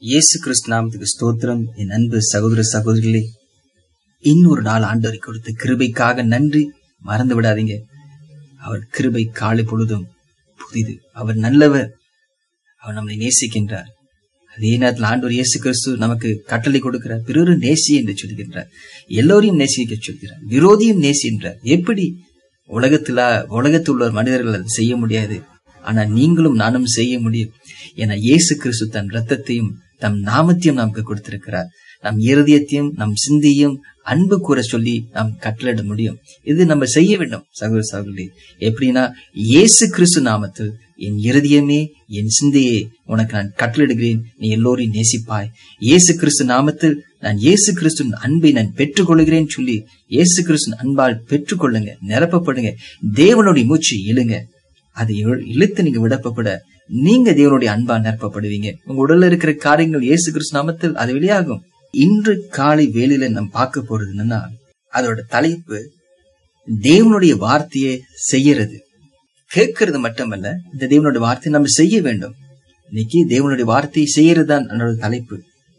இயேசு கிறிஸ்து நாமத்துக்கு ஸ்தோத்திரம் என் அன்பு சகோதர சகோதரிகளே இன்னொரு நாள் ஆண்டவரை கொடுத்த கிருபைக்காக நன்றி மறந்து விடாதீங்க அவர் கிருபை காலை பொழுதும் புதிது அவர் நல்லவர் அவர் நம்மை நேசிக்கின்றார் அதே நேரத்தில் ஆண்டவர் இயேசு கிறிஸ்து நமக்கு கட்டளை கொடுக்கிறார் பிறரும் நேசி என்று சொல்கின்றார் எல்லோரையும் நேசிக்க சொல்கிறார் விரோதியும் நேசி என்றார் எப்படி உலகத்துல உலகத்தில் உள்ள மனிதர்கள் அதை செய்ய முடியாது ஆனா நீங்களும் நானும் செய்ய முடியும் என இயேசு கிறிஸ்து தன் ரத்தத்தையும் தம் நாமத்தையும் நமக்கு கொடுத்திருக்கிறார் நம் இருதயத்தையும் நம் சிந்தையும் அன்பு கூற சொல்லி நாம் கட்டளிட முடியும் இது நம்ம செய்ய வேண்டும் சகோதர சகோதரி எப்படின்னா இயேசு கிறிஸ்து நாமத்தில் என் இருதயமே என் சிந்தையே உனக்கு நான் கட்டளிடுகிறேன் நீ எல்லோரையும் நேசிப்பாய் இயேசு கிறிஸ்து நாமத்தில் நான் இயேசு கிறிஸ்துவின் அன்பை நான் பெற்றுக்கொள்கிறேன் சொல்லி இயேசு கிறிஸ்துவின் அன்பால் பெற்றுக்கொள்ளுங்க நிரப்பப்படுங்க தேவனுடைய மூச்சு இழுங்க அதை இழுத்து நீங்க விடப்பட நீங்க தேவனுடைய அன்பா நிரப்பப்படுவீங்க உங்க உடல்ல இருக்கிற காரியங்கள் இயேசு கிறிஸ்து நாமத்தில் அது வெளியாகும் இன்று காலை வேலையில நம்ம பார்க்க போறது என்னன்னா அதோட தலைப்பு தேவனுடைய வார்த்தையை செய்யறது கேட்கறது மட்டுமல்ல இந்த தேவனுடைய வார்த்தையை நம்ம செய்ய வேண்டும் இன்னைக்கு தேவனுடைய வார்த்தையை செய்யறது தான் என்னோட தலைப்பு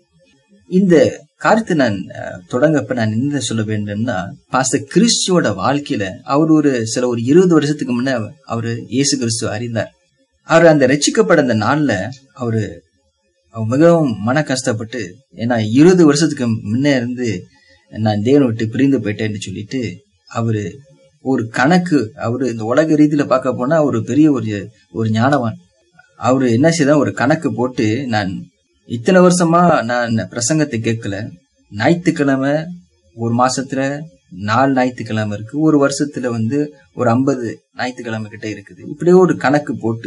இந்த காரியத்தை நான் தொடங்கப்ப நான் என்ன சொல்ல வேண்டும்னா பாச கிறிஸ்துவோட வாழ்க்கையில அவர் ஒரு சில ஒரு இருபது வருஷத்துக்கு முன்ன அவரு இயேசு கிறிஸ்து அறிந்தார் அவர் அந்த ரசிக்கப்பட அந்த நாள்ல அவரு அவர் மிகவும் மன கஷ்டப்பட்டு ஏன்னா இருபது வருஷத்துக்கு முன்ன இருந்து நான் தேவனை விட்டு பிரிந்து போயிட்டேன்னு சொல்லிட்டு அவரு ஒரு கணக்கு அவரு இந்த உலக ரீதியில பார்க்க போனா ஒரு பெரிய ஒரு ஒரு ஞானவான் அவரு என்ன செய்தான் ஒரு கணக்கு போட்டு நான் இத்தனை வருஷமா நான் பிரசங்கத்தை கேட்கல ஞாயிற்றுக்கிழமை ஒரு மாசத்துல நாலு ஞாயிற்றுக்கிழமை இருக்கு ஒரு வருஷத்துல வந்து ஒரு ஐம்பது ஞாயிற்றுக்கிழமை கிட்ட இருக்குது இப்படியே ஒரு கணக்கு போட்டு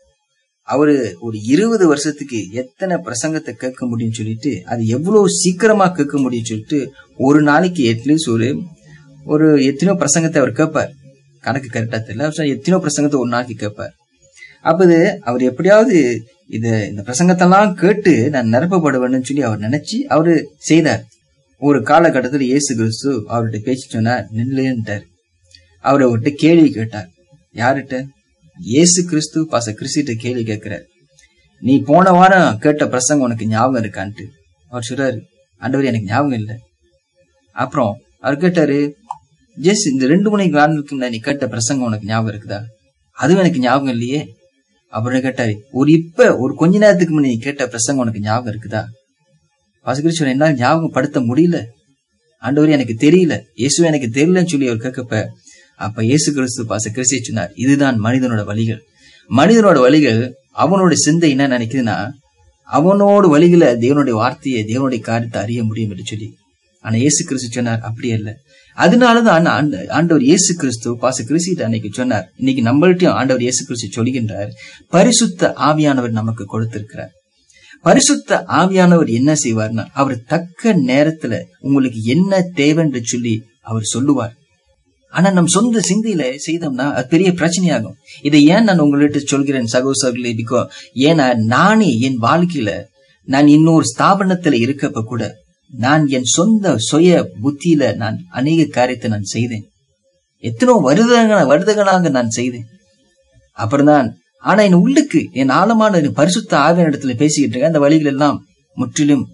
அவரு ஒரு இருபது வருஷத்துக்கு எத்தனை பிரசங்கத்தை கேட்க முடியும்னு சொல்லிட்டு அது எவ்வளவு சீக்கிரமா கேட்க முடியும் சொல்லிட்டு ஒரு நாளைக்கு அட்லீஸ்ட் ஒரு ஒரு எத்தனையோ பிரசங்கத்தை அவர் கேட்பார் கணக்கு கரெக்டா தெரியல எத்தனையோ பிரசங்கத்தை ஒரு நாளைக்கு கேட்பார் அப்பது அவர் எப்படியாவது இத இந்த பிரசங்கத்தெல்லாம் கேட்டு நான் நிரப்பப்படுவேன்னு சொல்லி அவர் நினைச்சு அவரு செய்தார் ஒரு காலகட்டத்தில் இயேசு கிறிஸ்து அவர்கிட்ட பேச்சு சொன்னார் நின்றுட்டார் அவர் அவர்கிட்ட கேள்வி கேட்டார் யாருகிட்ட இயேசு கிறிஸ்து பாச கிறிஸ்திட்ட கேள்வி கேட்கிறார் நீ போன வாரம் கேட்ட பிரசங்கம் உனக்கு ஞாபகம் இருக்கான்ட்டு அவர் சொல்றாரு ஆண்டவர் எனக்கு ஞாபகம் இல்லை அப்புறம் அவர் கேட்டாரு ஜெஸ் இந்த ரெண்டு மணிக்கு வாரங்களுக்கு நீ கேட்ட பிரசங்கம் உனக்கு ஞாபகம் இருக்குதா அதுவும் எனக்கு ஞாபகம் இல்லையே அப்படின்னு கேட்டாரு ஒரு இப்ப ஒரு கொஞ்ச நேரத்துக்கு முன்னாடி கேட்ட பிரசங்கம் உனக்கு ஞாபகம் இருக்குதா பாசகிருஷ்ணன் என்னால் ஞாபகப்படுத்த முடியல ஆண்டவர் எனக்கு தெரியல இயேசு எனக்கு தெரியலன்னு சொல்லி அவர் கேட்கப்ப அப்ப இயேசு கிறிஸ்து பாச கிறிஸ்தி சொன்னார் இதுதான் மனிதனோட வழிகள் மனிதனோட வழிகள் அவனோட சிந்தை என்ன நினைக்குதுன்னா அவனோட வழிகளை தேவனுடைய வார்த்தையை தேவனுடைய காரியத்தை அறிய முடியும் என்று சொல்லி ஆனா இயேசு கிறிஸ்து சொன்னார் அப்படி அல்ல அதனாலதான் ஆண்டவர் இயேசு கிறிஸ்து பாச கிறிஸ்திட்ட அன்னைக்கு சொன்னார் இன்னைக்கு நம்மள்ட்டையும் ஆண்டவர் இயேசு கிறிஸ்து சொல்கின்றார் பரிசுத்த ஆவியானவர் நமக்கு கொடுத்திருக்கிறார் பரிசுத்த ஆவியானவர் என்ன செய்வார்னா அவர் தக்க நேரத்துல உங்களுக்கு என்ன தேவைன்னு சொல்லி அவர் சொல்லுவார் ஆனா நம் சொந்த சிந்தையில செய்தோம்னா அது பெரிய பிரச்சனையாகும் இதை ஏன் நான் உங்கள்கிட்ட சொல்கிறேன் சகோசர்களே பிகோ ஏன்னா நானே என் வாழ்க்கையில நான் இன்னொரு ஸ்தாபனத்துல இருக்கப்ப கூட நான் என் சொந்த சுய புத்தியில நான் அநேக காரியத்தை நான் செய்தேன் எத்தனோ வருடங்கள வருடங்களாக நான் செய்தேன் அப்புறம்தான் ஆனா என் உள்ளுக்கு என் ஆழமான பரிசுத்த ஆவியான இடத்துல பேசிக்கிட்டு இருக்கேன் அந்த வழிகள் எல்லாம் முற்றிலும்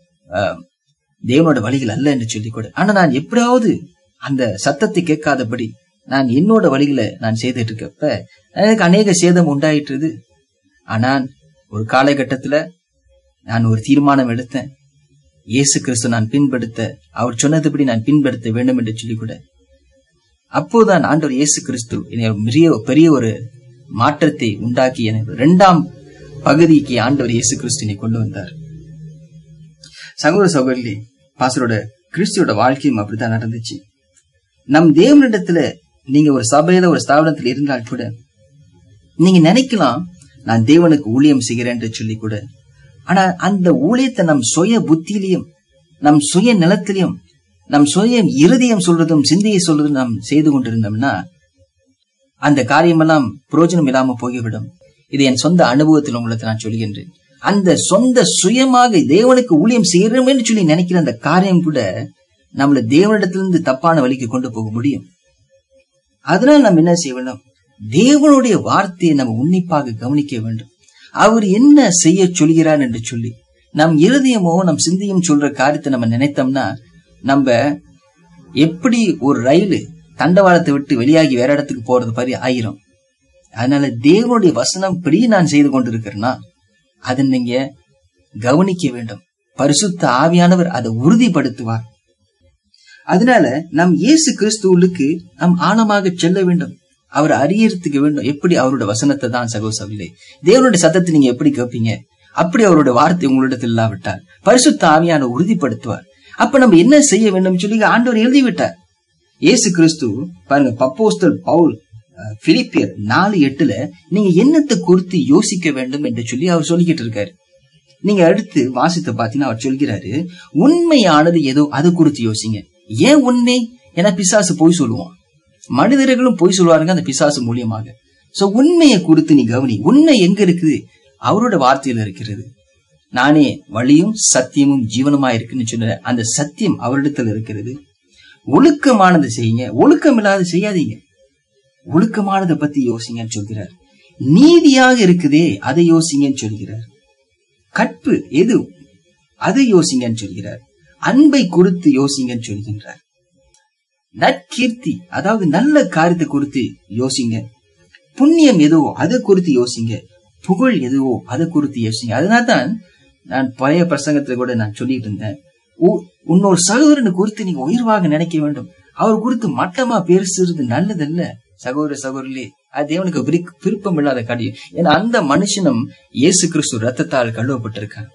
தேவனோட வழிகள் அல்ல என்று சொல்லி கூட ஆனா நான் எப்படியாவது அந்த சத்தத்தை கேட்காதபடி நான் என்னோட வழிகளை நான் செய்துட்டு இருக்கப்ப எனக்கு அநேக சேதம் உண்டாயிட்டுது ஆனால் ஒரு காலகட்டத்துல நான் ஒரு தீர்மானம் எடுத்தேன் இயேசு கிறிஸ்து நான் பின்படுத்த அவர் சொன்னதுபடி நான் பின்படுத்த வேண்டும் என்று சொல்லி கூட அப்போதான் ஆண்டவர் இயேசு கிறிஸ்து பெரிய பெரிய ஒரு மாற்றத்தை உண்டாக்கி எனக்கு இரண்டாம் பகுதிக்கு ஆண்டவர் இயேசு கிறிஸ்துனை கொண்டு வந்தார் சகோதர சகோதரி பாசரோட கிறிஸ்துவோட வாழ்க்கையும் அப்படித்தான் நடந்துச்சு நம் தேவனிடத்துல நீங்க ஒரு சபையில ஒரு ஸ்தாபனத்துல இருந்தால் கூட நீங்க நினைக்கலாம் நான் தேவனுக்கு ஊழியம் செய்கிறேன் சொல்லி கூட ஆனா அந்த ஊழியத்தை நம் சுய புத்தியிலையும் நம் சுய நிலத்திலையும் நம் சுய இருதயம் சொல்றதும் சிந்தையை சொல்றதும் நாம் செய்து கொண்டிருந்தோம்னா அந்த காரியமெல்லாம் புரோஜனம் இல்லாம போய்விடும் இது என் சொந்த அனுபவத்தில் உங்களுக்கு நான் சொல்கின்றேன் அந்த சொந்த சுயமாக தேவனுக்கு ஊழியம் செய்யறோம் என்று சொல்லி நினைக்கிற அந்த காரியம் கூட நம்மள தேவனிடத்திலிருந்து தப்பான வழிக்கு கொண்டு போக முடியும் அதனால நம்ம என்ன செய்ய வேண்டும் தேவனுடைய வார்த்தையை நம்ம உன்னிப்பாக கவனிக்க வேண்டும் அவர் என்ன செய்ய சொல்கிறார் என்று சொல்லி நம் இருதயமோ நம் சிந்தையும் சொல்ற காரியத்தை நம்ம நினைத்தோம்னா நம்ம எப்படி ஒரு ரயில் தண்டவாளத்தை விட்டு வெளியாகி வேற இடத்துக்கு போறது மாதிரி ஆயிரும் அதனால தேவனுடைய வசனம் படி நான் செய்து கொண்டிருக்கிறேன்னா அதை நீங்க கவனிக்க வேண்டும் பரிசுத்த ஆவியானவர் அதை உறுதிப்படுத்துவார் அதனால நாம் இயேசு கிறிஸ்துவுக்கு நாம் ஆழமாக செல்ல வேண்டும் அவர் அறியறதுக்கு வேண்டும் எப்படி அவருடைய வசனத்தை தான் சகோசவில்லை தேவனுடைய சத்தத்தை நீங்க எப்படி கேட்பீங்க அப்படி அவருடைய வார்த்தை உங்களிடத்தில் இல்லாவிட்டால் பரிசுத்த ஆவியான உறுதிப்படுத்துவார் அப்ப நம்ம என்ன செய்ய வேண்டும் சொல்லி ஆண்டவர் எழுதி விட்டார் இயேசு கிறிஸ்து பாருங்க பப்போஸ்தல் பவுல் அஹ், பிலிப்பியர் நாலு எட்டுல நீங்க என்னத்தை குறித்து யோசிக்க வேண்டும் என்று சொல்லி அவர் சொல்லிக்கிட்டு இருக்காரு நீங்க அடுத்து வாசித்து பாத்தீங்கன்னா அவர் சொல்கிறாரு உண்மையானது ஏதோ அது குறித்து யோசிங்க ஏன் உண்மை என பிசாசு பொய் சொல்லுவான் மனிதர்களும் பொய் சொல்லுவாருங்க அந்த பிசாசு மூலியமாக சோ உண்மையை குறித்து நீ கவனி உண்மை எங்க இருக்குது அவரோட வார்த்தையில இருக்கிறது நானே வழியும் சத்தியமும் ஜீவனுமா இருக்குன்னு சொன்ன அந்த சத்தியம் அவரிடத்தில் இருக்கிறது ஒழுக்கமானது செய்யுங்க ஒழுக்கம் இல்லாத செய்யாதீங்க ஒழுக்கமானதை பத்தி யோசிங்கன்னு சொல்கிறார் நீதியாக இருக்குதே அதை யோசிங்கன்னு சொல்கிறார் கற்பு எது அதை யோசிங்கன்னு சொல்கிறார் அன்பை குறித்து யோசிங்கன்னு சொல்கின்றார் நற்கீர்த்தி அதாவது நல்ல காரியத்தை குறித்து யோசிங்க புண்ணியம் எதுவோ அதை குறித்து யோசிங்க புகழ் எதுவோ அதை குறித்து யோசிங்க அதனால்தான் நான் பழைய பிரசங்கத்துல கூட நான் சொல்லிட்டு இருந்தேன் உ- உன்னொரு சகோதரனை குறித்து நீங்க உயர்வாக நினைக்க வேண்டும் அவர் குறித்து மட்டமா பேசுறது நல்லதல்ல சகோதர சகோதரிலே அது தேவனுக்கு விருப்ப- விருப்பம் இல்லாத காரியம் ஏன்னா அந்த மனுஷனும் இயேசு கிறிஸ்து ரத்தத்தால் கழுவப்பட்டிருக்கான்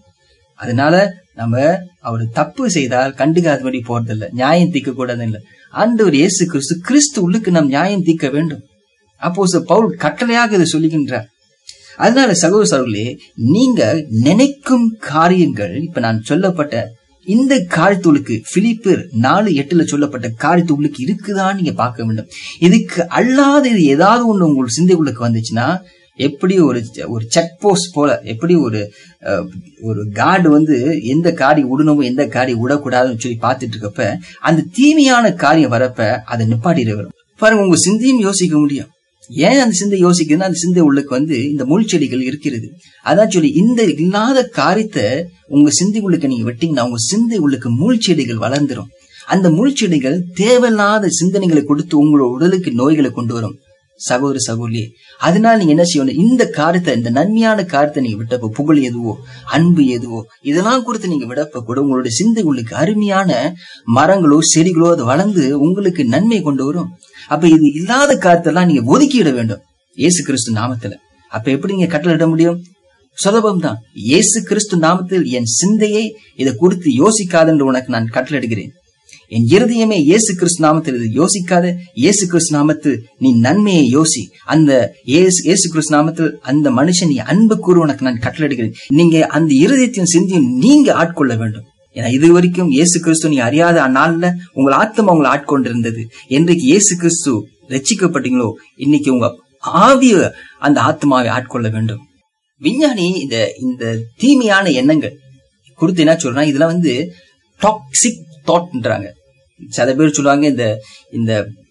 அதனால நம்ம அவர் தப்பு செய்தால் கண்டுக்காதபடி போறதில்ல நியாயம் தீர்க்க கூடாது இல்ல ஆண்டவர் இயேசு கிறிஸ்து கிறிஸ்து உள்ளுக்கு நாம் நியாயம் தீர்க்க வேண்டும் அப்போ பவுல் கட்டளையாக இதை சொல்லுகின்றார் அதனால சகோதர சகோதரர்களே நீங்க நினைக்கும் காரியங்கள் இப்ப நான் சொல்லப்பட்ட இந்த காரியத்துளுக்கு பிலிப்பர் நாலு எட்டுல சொல்லப்பட்ட காரியத்துளுக்கு இருக்குதான்னு நீங்க பார்க்க வேண்டும் இதுக்கு அல்லாத இது ஏதாவது ஒண்ணு உங்கள் சிந்தைக்குள்ளுக்கு வந்துச்சுன்னா எப்படி ஒரு ஒரு செக் போஸ்ட் போல எப்படி ஒரு அஹ், ஒரு கார்டு வந்து எந்த காடி விடணுமோ எந்த காடி விடக்கூடாதுன்னு சொல்லி பார்த்துட்டு இருக்கப்ப அந்த தீமையான காரியம் வரப்ப அதை நிப்பாட்டிட வரும் பாருங்க உங்க சிந்தையும் யோசிக்க முடியும் ஏன் அந்த சிந்தை யோசிக்குதுன்னா அந்த சிந்தை உள்ளுக்கு வந்து இந்த முள் செடிகள் இருக்கிறது அதான் சொல்லி இந்த இல்லாத காரியத்தை உங்க சிந்தை உள்ளுக்கு நீங்க வெட்டிங்கன்னா உங்க சிந்தை உள்ளுக்கு முள் செடிகள் வளர்ந்துரும் அந்த முள் செடிகள் தேவையில்லாத சிந்தனைகளை கொடுத்து உங்களோட உடலுக்கு நோய்களை கொண்டு வரும் சகோதர சகோதரி அதனால நீங்க என்ன செய்யணும் இந்த காரியத்தை இந்த நன்மையான காரியத்தை நீங்க விட்டப்ப புகழ் எதுவோ அன்பு எதுவோ இதெல்லாம் கொடுத்து நீங்க விடப்ப கூட உங்களுடைய சிந்தை உங்களுக்கு அருமையான மரங்களோ செடிகளோ அது வளர்ந்து உங்களுக்கு நன்மை கொண்டு வரும் அப்ப இது இல்லாத காரியத்தெல்லாம் நீங்க ஒதுக்கிட வேண்டும் இயேசு கிறிஸ்து நாமத்துல அப்ப எப்படி நீங்க கட்டளையிட முடியும் சுலபம் தான் இயேசு கிறிஸ்து நாமத்தில் என் சிந்தையை இதை குறித்து யோசிக்காதென்று உனக்கு நான் கட்டளையிடுகிறேன் என் இருதயமே இயேசு கிறிஸ்து நாமத்தில் இது யோசிக்காத இயேசு கிறிஸ்து நாமத்தில் நீ நன்மையை யோசி அந்த இயேசு இயேசு கிறிஸ்து நாமத்தில் அந்த மனுஷன் நீ அன்பு கூறு உனக்கு நான் கட்டளையிடுகிறேன் நீங்க அந்த இருதயத்தின் சிந்தையும் நீங்க ஆட்கொள்ள வேண்டும் ஏன்னா இது வரைக்கும் இயேசு கிறிஸ்து நீ அறியாத நாள்ல உங்கள் ஆத்மா உங்களை ஆட்கொண்டிருந்தது என்றைக்கு இயேசு கிறிஸ்து ரட்சிக்கப்பட்டீங்களோ இன்னைக்கு உங்க ஆவிய அந்த ஆத்மாவை ஆட்கொள்ள வேண்டும் விஞ்ஞானி இந்த இந்த தீமையான எண்ணங்கள் குறித்து என்ன சொல்றாங்க இதெல்லாம் வந்து டாக்ஸிக் தாட்ன்றாங்க சில பேர் சொல்லுவாங்க இந்த இந்த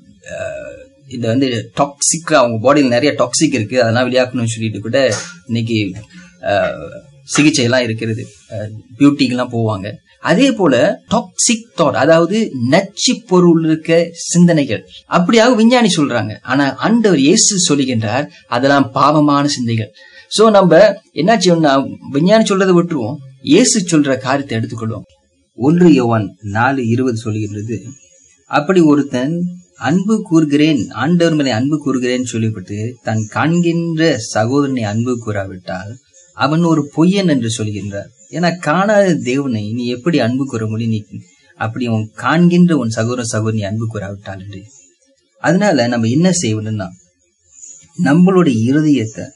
அஹ், இந்த வந்து டாக்ஸிக் அவங்க பாடியில் நிறைய டாக்ஸிக் இருக்கு அதெல்லாம் வெளியாக்கணும்னு சொல்லிட்டு கூட இன்னைக்கு அஹ், சிகிச்சை எல்லாம் இருக்கிறது பியூட்டிக்கெல்லாம் போவாங்க அதே போல டாக்ஸிக் தாட் அதாவது நச்சு பொருள் இருக்க சிந்தனைகள் அப்படியாக விஞ்ஞானி சொல்றாங்க ஆனா ஆண்டவர் இயேசு சொல்லுகின்றார் அதெல்லாம் பாவமான சிந்தைகள் சோ நம்ம என்ன செய்யணும்னா விஞ்ஞானி சொல்றதை விட்டுருவோம் இயேசு சொல்ற காரியத்தை எடுத்துக்கொள்வோம் ஒன்று யோவான் நாலு இருபது சொல்லுகின்றது அப்படி ஒருத்தன் அன்பு கூறுகிறேன் ஆண்டவர் மேலே அன்பு கூறுகிறேன் சொல்லிவிட்டு தான் காண்கின்ற சகோதரனை அன்பு கூறாவிட்டால் அவன் ஒரு பொய்யன் என்று சொல்கின்றார் ஏன்னா காணாத தேவனை நீ எப்படி அன்பு கூற முடியும் நீ அப்படி உன் காண்கின்ற உன் சகோதர சகோதரி அன்பு கூறாவிட்டால் என்று அதனால நம்ம என்ன செய்யணும்னா நம்மளுடைய இருதயத்தை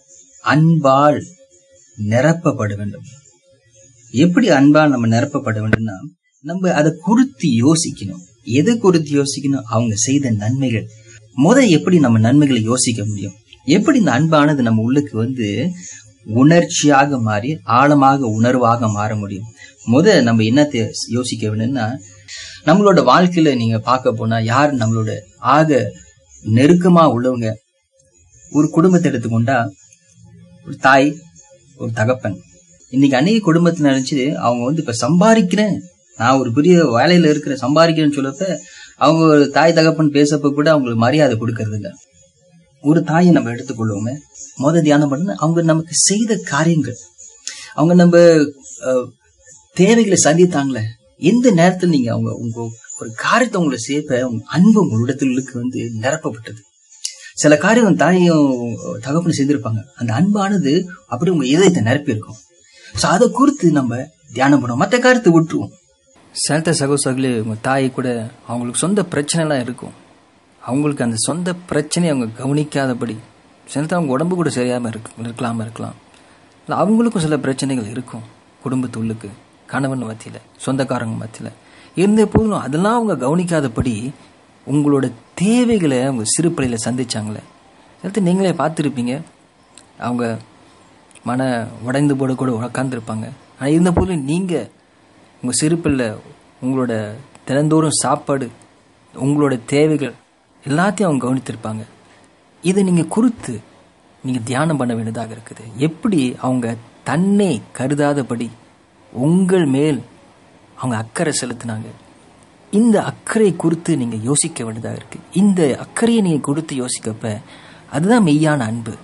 அன்பால் நிரப்பப்பட வேண்டும் எப்படி அன்பால் நம்ம நிரப்பப்பட வேண்டும்னா நம்ம அதை குறித்து யோசிக்கணும் எதை குறித்து யோசிக்கணும் அவங்க செய்த நன்மைகள் முத எப்படி நம்ம நன்மைகளை யோசிக்க முடியும் எப்படி இந்த அன்பானது நம்ம உள்ளுக்கு வந்து உணர்ச்சியாக மாறி ஆழமாக உணர்வாக மாற முடியும் முத நம்ம என்னத்தை யோசிக்க வேணும்னா நம்மளோட வாழ்க்கையில நீங்க பார்க்க போனா யார் நம்மளோட ஆக நெருக்கமா உள்ளவங்க ஒரு குடும்பத்தை எடுத்துக்கொண்டா ஒரு தாய் ஒரு தகப்பன் இன்னைக்கு அநேக குடும்பத்துல நினைச்சு அவங்க வந்து இப்ப சம்பாதிக்கிறேன் நான் ஒரு பெரிய வேலையில இருக்கிற சம்பாதிக்கிறேன்னு சொல்லப்ப அவங்க ஒரு தாய் தகப்பன் பேசப்ப கூட அவங்களுக்கு மரியாதை கொடுக்கறது இல்ல ஒரு தாயை நம்ம எடுத்துக்கொள்வோமே முத தியானம் பண்ண அவங்க நமக்கு செய்த காரியங்கள் அவங்க நம்ம அஹ், தேவைகளை சந்தித்தாங்களே எந்த நேரத்தில் நீங்க அவங்க உங்க ஒரு காரியத்தை உங்களை சேர்ப்ப உங்க அன்பு உங்களிடத்திலுக்கு வந்து நிரப்பப்பட்டது சில காரியம் உங்க தாயும் தகப்பனும் செய்திருப்பாங்க அந்த அன்பானது அப்படி உங்க இதயத்தை நிரப்பி இருக்கும் சோ அதை குறித்து நம்ம தியானம் பண்ணுவோம் மற்ற காரியத்தை விட்டுருவோம் சிலத்த சகோசர்களே உங்க தாய் கூட அவங்களுக்கு சொந்த பிரச்சனைலாம் இருக்கும் அவங்களுக்கு அந்த சொந்த பிரச்சனையை அவங்க கவனிக்காதபடி சிலத்த அவங்க உடம்பு கூட சரியாம இருக்கு இருக்கலாம் இருக்கலாம் இல்லை அவங்களுக்கும் சில பிரச்சனைகள் இருக்கும் குடும்பத்துள்ளுக்கு கணவன் மத்தியில சொந்தக்காரங்க மத்தியில இருந்த போதும் அதெல்லாம் அவங்க கவனிக்காதபடி உங்களோட தேவைகளை அவங்க சிறு பிள்ளையில சந்திச்சாங்களே சிலத்த நீங்களே பார்த்துருப்பீங்க அவங்க மன உடைந்து போட கூட உட்காந்துருப்பாங்க ஆனால் இருந்த போதும் நீங்கள் உங்கள் சிறுப்பில் உங்களோட தினந்தோறும் சாப்பாடு உங்களோட தேவைகள் எல்லாத்தையும் அவங்க கவனித்திருப்பாங்க இதை நீங்கள் குறித்து நீங்கள் தியானம் பண்ண வேண்டியதாக இருக்குது எப்படி அவங்க தன்னை கருதாதபடி உங்கள் மேல் அவங்க அக்கறை செலுத்தினாங்க இந்த அக்கறை குறித்து நீங்கள் யோசிக்க வேண்டியதாக இருக்குது இந்த அக்கறையை நீங்கள் கொடுத்து யோசிக்கப்ப அதுதான் மெய்யான அன்பு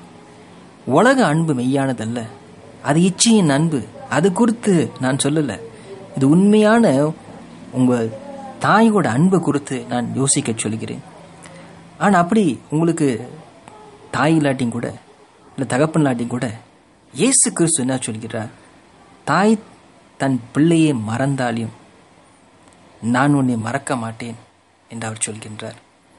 உலக அன்பு மெய்யானதல்ல அது இச்சையின் அன்பு அது குறித்து நான் சொல்லல இது உண்மையான உங்க தாயோட அன்பை குறித்து நான் யோசிக்க சொல்கிறேன் ஆனா அப்படி உங்களுக்கு தாய் இல்லாட்டியும் கூட இல்லை தகப்பன் இல்லாட்டியும் கூட இயேசு கிறிஸ்து என்ன சொல்கிறார் தாய் தன் பிள்ளையை மறந்தாலும் நான் உன்னை மறக்க மாட்டேன் என்று அவர் சொல்கின்றார்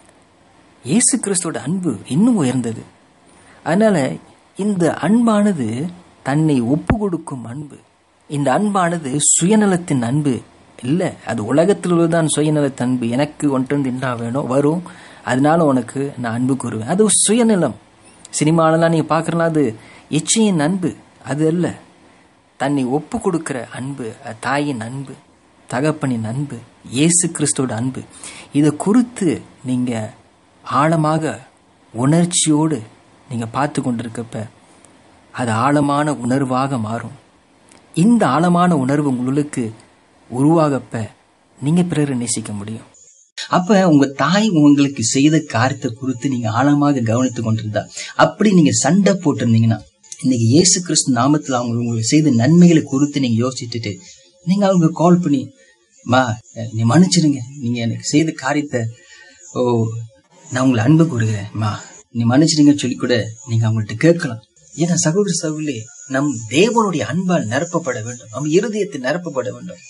இயேசு கிறிஸ்துவோட அன்பு இன்னும் உயர்ந்தது அதனால இந்த அன்பானது தன்னை ஒப்பு கொடுக்கும் அன்பு இந்த அன்பானது சுயநலத்தின் அன்பு இல்லை அது உலகத்தில் உள்ளதான் சுயநலத்தின் அன்பு எனக்கு ஒன்று என்ன வேணும் வரும் அதனால உனக்கு நான் அன்பு கூறுவேன் அது சுயநலம் சினிமாலெல்லாம் நீங்க பார்க்கறலாம் அது எச்சையின் அன்பு அது அல்ல தன்னை ஒப்பு கொடுக்கிற அன்பு அது தாயின் அன்பு தகப்பனின் அன்பு இயேசு கிறிஸ்துவோட அன்பு இதை குறித்து நீங்க ஆழமாக உணர்ச்சியோடு நீங்க பார்த்து கொண்டிருக்கப்ப அது ஆழமான உணர்வாக மாறும் இந்த ஆழமான உணர்வு உங்களுக்கு உருவாகப்ப நீங்க பிறரை நேசிக்க முடியும் அப்ப உங்க தாய் உங்களுக்கு செய்த காரியத்தை குறித்து நீங்க ஆழமாக கவனித்துக் கொண்டிருந்தா அப்படி நீங்க சண்டை போட்டிருந்தீங்கன்னா இன்னைக்கு இயேசு கிறிஸ்து நாமத்துல அவங்க உங்களுக்கு செய்த நன்மைகளை குறித்து நீங்க யோசிச்சுட்டு நீங்க அவங்க கால் பண்ணி மா நீ மன்னிச்சிருங்க நீங்க எனக்கு செய்த காரியத்தை ஓ நான் உங்களை அன்பு கூறுகிறேன் மா நீ மன்னிச்சிருங்கன்னு சொல்லி கூட நீங்க அவங்கள்ட்ட கேட்கலாம் ஏன்னா சகோதர சகோதரி நம் தேவனுடைய அன்பால் நிரப்பப்பட வேண்டும் நம் இருதயத்தை நிரப்பப்பட வேண்டும்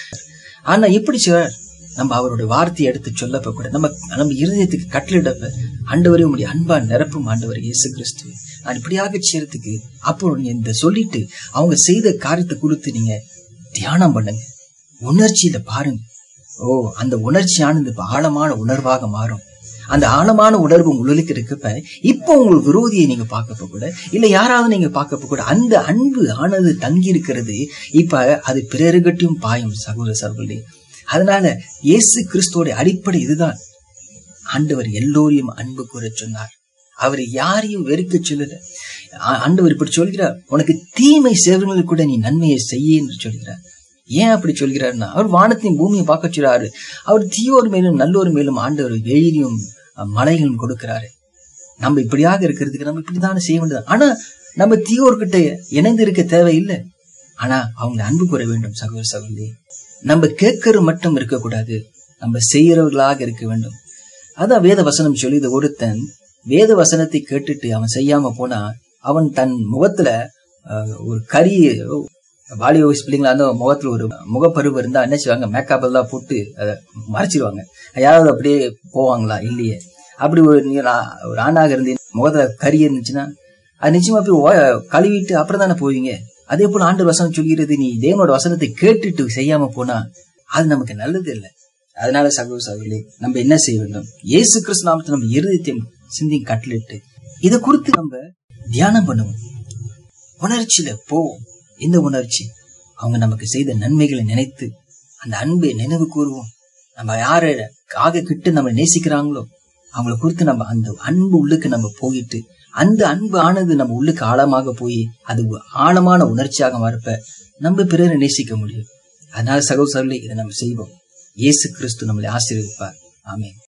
ஆனா எப்படி சார் நம்ம அவருடைய வார்த்தையை எடுத்து சொல்லப்ப கூட நம்ம நம்ம இருதயத்துக்கு கட்டளிடப்ப ஆண்டவரே உங்களுடைய அன்பா நிரப்பும் ஆண்டவர் இயேசு கிறிஸ்து நான் இப்படியாக செய்யறதுக்கு அப்போ நீங்க இந்த சொல்லிட்டு அவங்க செய்த காரியத்தை குறித்து நீங்க தியானம் பண்ணுங்க உணர்ச்சியில பாருங்க ஓ அந்த உணர்ச்சியானது இப்ப ஆழமான உணர்வாக மாறும் அந்த ஆழமான உணர்வு உங்களுக்கு இருக்கப்ப இப்போ உங்களுக்கு விரோதியை நீங்க பார்க்கப்ப கூட இல்ல யாராவது நீங்க பார்க்கப்ப கூட அந்த அன்பு ஆனது தங்கி இருக்கிறது இப்ப அது பிறருகட்டும் பாயும் சகோதர சகோதரி அதனால இயேசு கிறிஸ்துவோட அடிப்படை இதுதான் ஆண்டவர் எல்லோரையும் அன்பு கூற சொன்னார் அவர் யாரையும் வெறுக்க சொல்லல ஆ- ஆண்டவர் இப்படி சொல்கிறார் உனக்கு தீமை செய்வர்களுக்கு கூட நீ நன்மையை செய்ய என்று சொல்கிறார் ஏன் அப்படி சொல்கிறார்னா அவர் வானத்தையும் பூமியை பார்க்க சொல்றாரு அவர் தீயோர் மேலும் நல்லோர் மேலும் ஆண்டவர் வெயிலையும் அஹ், மழைகளும் கொடுக்கிறாரு நம்ம இப்படியாக இருக்கிறதுக்கு நம்ம இப்படித்தானே செய்ய வேண்டியது ஆனா நம்ம தீயோர்கிட்ட இணைந்து இருக்க தேவையில்லை ஆனா அவங்க அன்பு கூற வேண்டும் சகோதர சகோதரி நம்ம கேட்கறது மட்டும் இருக்கக்கூடாது நம்ம செய்யறவர்களாக இருக்க வேண்டும் அதான் வேத வசனம் சொல்லுது ஒருத்தன் வேத வசனத்தை கேட்டுட்டு அவன் செய்யாம போனா அவன் தன் முகத்துல அஹ், ஒரு கரி வாலி வயசு பிள்ளைங்களா இருந்தா முகத்துல ஒரு முகப்பருவு இருந்தா என்ன செய்வாங்க மேக்கப் எல்லாம் போட்டு அதை மறைச்சிருவாங்க யாராவது அப்படியே போவாங்களா இல்லையே அப்படி ஒரு நீ ஒரு- ஒரு ஆணாக இருந்து முகத்துல கறி இருந்துச்சுன்னா அது நிச்சயமா போய் ஓ- கழுவிட்டு அப்புறம் தானே போவீங்க அதே போல ஆண்டு வசனம் சொல்கிறது நீ தேவனோட வசனத்தை கேட்டுட்டு செய்யாம போனா அது நமக்கு நல்லது இல்லை அதனால சகோதர சகோதரி நம்ம என்ன செய்ய வேண்டும் இயேசு கிறிஸ்து நாமத்தை நம்ம இருதயத்தையும் சிந்தி கட்டளிட்டு இதை குறித்து நம்ம தியானம் பண்ணுவோம் உணர்ச்சியில போவோம் இந்த உணர்ச்சி அவங்க நமக்கு செய்த நன்மைகளை நினைத்து அந்த அன்பை நினைவு கூறுவோம் நம்ம யார ஆக கிட்ட நம்ம நேசிக்கிறாங்களோ அவங்கள குறித்து நம்ம அந்த அன்பு உள்ளுக்கு நம்ம போயிட்டு அந்த அன்பு ஆனது நம்ம உள்ளுக்கு ஆழமாக போய் அது ஆழமான உணர்ச்சியாக மாறப்ப நம்ம பிறரை நேசிக்க முடியும் அதனால சகோதரர்களே இதை நம்ம செய்வோம் இயேசு கிறிஸ்து நம்மளை ஆசீர்வதிப்பார் ஆமென்